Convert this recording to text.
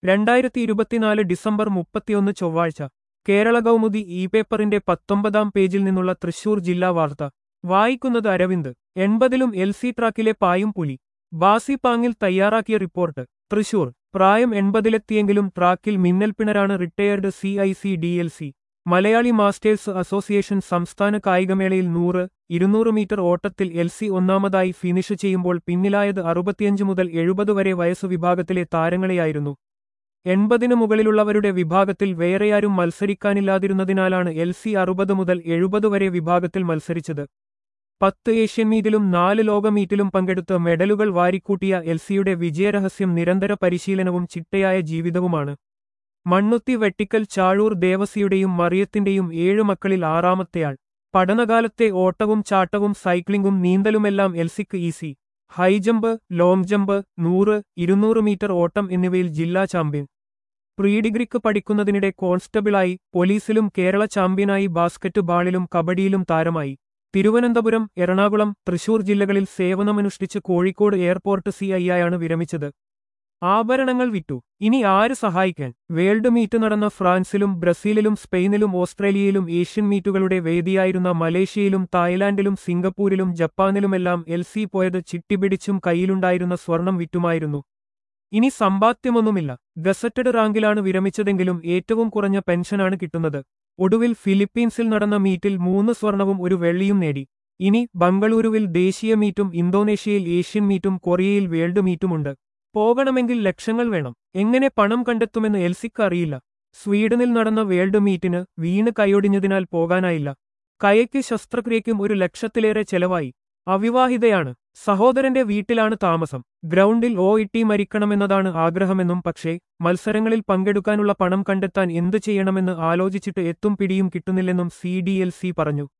രണ്ടായിരത്തി ഇരുപത്തിനാല് ഡിസംബർ മുപ്പത്തിയൊന്ന് ചൊവ്വാഴ്ച കേരള കൗമുദി ഇ പേപ്പറിന്റെ പത്തൊമ്പതാം പേജിൽ നിന്നുള്ള തൃശൂർ ജില്ലാ വാർത്ത വായിക്കുന്നത് അരവിന്ദ് എൺപതിലും എൽ സി ട്രാക്കിലെ പായും പുലി ബാസി പാങ്ങിൽ തയ്യാറാക്കിയ റിപ്പോർട്ട് തൃശൂർ പ്രായം എൺപതിലെത്തിയെങ്കിലും ട്രാക്കിൽ മിന്നൽപ്പിണരാണ് retired C I C D Elsy Malayali masters association സംസ്ഥാന കായികമേളയിൽ നൂറ് ഇരുന്നൂറ് മീറ്റർ ഓട്ടത്തിൽ എൽ സി ഒന്നാമതായി ഫിനിഷ് ചെയ്യുമ്പോൾ പിന്നിലായത് അറുപത്തിയഞ്ച് മുതൽ എഴുപത് വരെ വയസ്സു വിഭാഗത്തിലെ താരങ്ങളെയായിരുന്നു എൺപതിനു മുകളിലുള്ളവരുടെ വിഭാഗത്തിൽ വേറെയാരും മത്സരിക്കാനില്ലാതിരുന്നതിനാലാണ് എൽ സി അറുപത് മുതൽ എഴുപത് വരെ വിഭാഗത്തിൽ മത്സരിച്ചത് പത്ത് ഏഷ്യൻ മീറ്റിലും നാല് ലോക മീറ്റിലും പങ്കെടുത്ത് മെഡലുകൾ വാരിക്കൂട്ടിയ എൽ സിയുടെ വിജയരഹസ്യം നിരന്തര പരിശീലനവും ചിട്ടയായ ജീവിതവുമാണ് മണ്ണുത്തി വെട്ടിക്കൽ ചാഴൂർ ദേവസിയുടെയും മറിയത്തിന്റെയും ഏഴു മക്കളിൽ ആറാമത്തെയാൾ പഠനകാലത്തെ ഓട്ടവും ചാട്ടവും സൈക്ലിംഗും നീന്തലുമെല്ലാം എൽസിക്ക് ഈസി ഹൈജമ്പ് ലോങ് ജമ്പ് നൂറ് ഇരുന്നൂറ് മീറ്റർ ഓട്ടം എന്നിവയിൽ ജില്ലാ ചാമ്പ്യൻ പ്രീ ഡിഗ്രിക്ക് പഠിക്കുന്നതിനിടെ കോൺസ്റ്റബിളായി പോലീസിലും കേരള ചാമ്പ്യനായി ബാസ്കറ്റ് ബാളിലും കബഡിയിലും താരമായി തിരുവനന്തപുരം എറണാകുളം തൃശൂർ ജില്ലകളിൽ സേവനമനുഷ്ഠിച്ച് കോഴിക്കോട് എയർപോർട്ട് സി ഐയായാണ് വിരമിച്ചത് ആഭരണങ്ങൾ വിറ്റു ഇനി ആര് സഹായിക്കാൻ വേൾഡ് മീറ്റ് നടന്ന ഫ്രാൻസിലും ബ്രസീലിലും സ്പെയിനിലും ഓസ്ട്രേലിയയിലും ഏഷ്യൻ മീറ്റുകളുടെ വേദിയായിരുന്ന മലേഷ്യയിലും തായ്ലാന്റിലും സിംഗപ്പൂരിലും ജപ്പാനിലുമെല്ലാം എൽ സി പോയത് ചിട്ടിപിടിച്ചും കയ്യിലുണ്ടായിരുന്ന സ്വർണം വിറ്റുമായിരുന്നു ഇനി സമ്പാദ്യമൊന്നുമില്ല ഗസറ്റഡ് റാങ്കിലാണ് വിരമിച്ചതെങ്കിലും ഏറ്റവും കുറഞ്ഞ പെൻഷനാണ് കിട്ടുന്നത് ഒടുവിൽ ഫിലിപ്പീൻസിൽ നടന്ന മീറ്റിൽ മൂന്ന് സ്വർണവും ഒരു വെള്ളിയും നേടി ഇനി ബംഗളൂരുവിൽ ദേശീയ മീറ്റും ഇന്തോനേഷ്യയിൽ ഏഷ്യൻ മീറ്റും കൊറിയയിൽ വേൾഡ് മീറ്റുമുണ്ട് പോകണമെങ്കിൽ ലക്ഷങ്ങൾ വേണം എങ്ങനെ പണം കണ്ടെത്തുമെന്ന് എൽസിക്ക് അറിയില്ല സ്വീഡനിൽ നടന്ന വേൾഡ് മീറ്റിന് വീണ് കൈയൊടിഞ്ഞതിനാൽ പോകാനായില്ല കയയ്ക്ക് ശസ്ത്രക്രിയയ്ക്കും ഒരു ലക്ഷത്തിലേറെ ചെലവായി അവിവാഹിതയാണ് സഹോദരന്റെ വീട്ടിലാണ് താമസം ഗ്രൗണ്ടിൽ ഓ ഇട്ടി മരിക്കണമെന്നതാണ് ആഗ്രഹമെന്നും പക്ഷേ മത്സരങ്ങളിൽ പങ്കെടുക്കാനുള്ള പണം കണ്ടെത്താൻ എന്തു ചെയ്യണമെന്ന് ആലോചിച്ചിട്ട് എത്തും പിടിയും കിട്ടുന്നില്ലെന്നും സി പറഞ്ഞു